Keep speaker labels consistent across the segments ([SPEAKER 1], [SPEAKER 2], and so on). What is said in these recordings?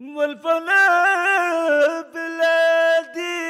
[SPEAKER 1] والفنا بلادي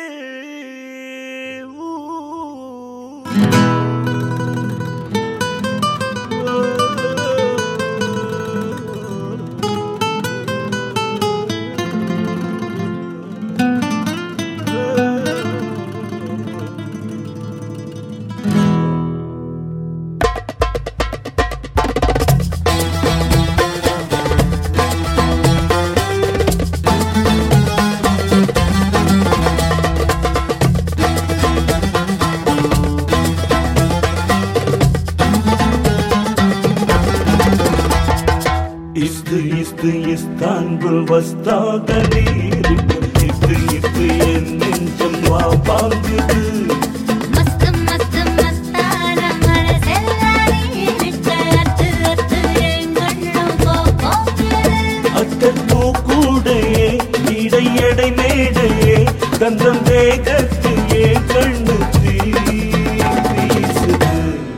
[SPEAKER 1] இஸ்து இஸ்து Istanbul வஸ்தாக நீருக்கு இஸ்து இஸ்து என் நெஞ்சம் வா பாங்குது
[SPEAKER 2] மஸ்த் மஸ்த் மஸ்தான மனசெல்லாரி விட்ட அத்து அத்து எங்கண்ணும் போக்குது
[SPEAKER 1] அட்டப்பூ கூடையே இடை எடை மேடையே கந்தம் வேகத்து ஏ கண்ணு தீ வீசுது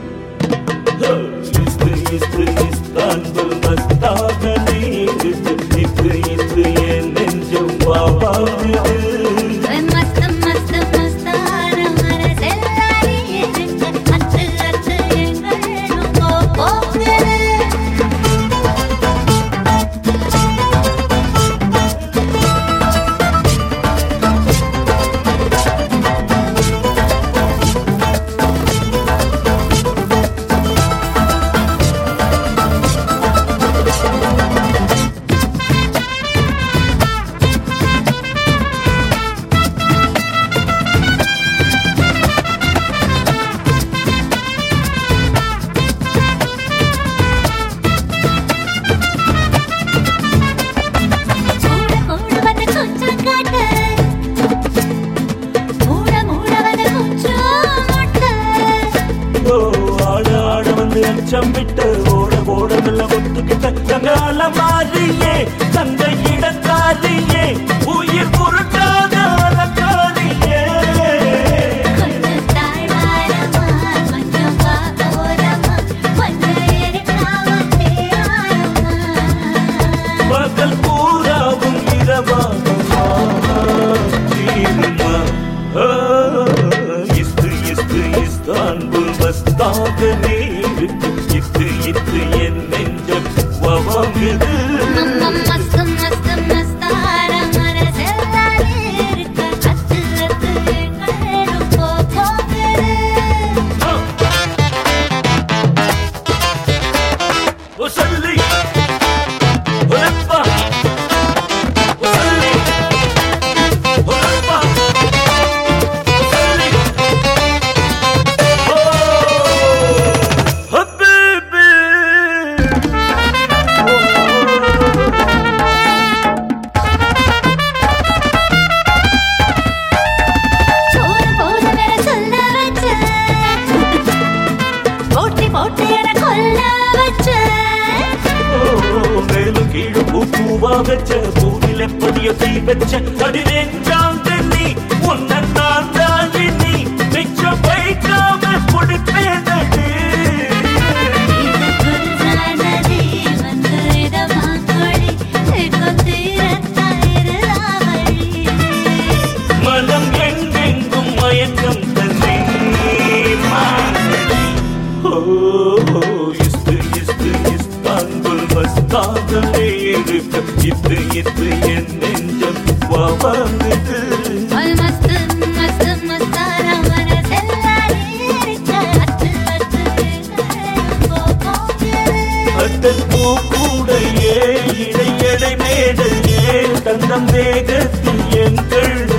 [SPEAKER 1] இஸ்து இஸ்து இஸ்தான்புல் வஸ்தாக நீருக்கு இஸ்து இஸ்து என் நெஞ்சம் வா பாங்குது
[SPEAKER 2] மஸ்த் மஸ்த் மஸ்தான மனசெல்லாரி விட்ட அத்து அத்து எங்கண்ணும் போக்குது மூட மூட வந்து கொஞ்சம் காட்டு மூட மூட வந்து கொஞ்சம் மாட்டு
[SPEAKER 1] ஓ, ஆட ஆட வந்து அச்சம் விட்டு ஓட ஓட மெல்ல ஒத்துக்கிட்ட தங்கால மாறியே தங்க இடத்தாரியே உயிர் பொருட்டாத அலங்காரியே
[SPEAKER 2] கொஞ்சம் தாழ்வாரமா கொஞ்சம் பாக்கோரமா கொஞ்சம் எரிக்காம தேராரமா
[SPEAKER 1] பகல் பூராவும் இரவாகுமா தீருமா ஆ, இஸ்து இஸ்து இஸ்தான்புல் வஸ்தாக நீருக்கு இத்து இத்து என் நெஞ்சம் வவாங்குது
[SPEAKER 2] மம்மம் மஸ்து மஸ்து மஸ்தார மனசெல்லாரி இருக்க அத்து அத்து எங்களும் போகுது
[SPEAKER 1] وصلي ولفة وصلي ولفة وصلي حبيبي
[SPEAKER 2] சோறு போது வேற சொல்ல வச்ச போட்டி போட்டு என கொல்ல வச்ச
[SPEAKER 1] மேலும் கீழே பூ பூவா வச்ச பூவில் எப்படியோ தீ வச்ச அடி நெஞ்சாம் தென்னி உன்னை நான் தாண்டி நீ மிச்சம் வைக்காம குடிப்பேனடி
[SPEAKER 2] இது குஞ்சானதி வந்து இதமா கொடி கொத்திரத்தாயிரு ராவழி
[SPEAKER 1] மனம் எங்கெங்கும் மயக்கம் தன்னை மானடி. ஓ, ஓ, இஸ்து, இஸ்து, இஸ்தான்புல் மஸ்தாகவே இருக்க. இத்து, இத்து என் நெஞ்சம் வவாங்குது.
[SPEAKER 2] ஒல் மஸ்து மஸ்து மஸ்தார மனசெல்லாரி இருக்க அத்து அத்து எங்களும் போகுது
[SPEAKER 1] அட்டல் பூ கூடையே, இடை எடை மேடையே, தந்தம் வேகத்தில் எங்கள்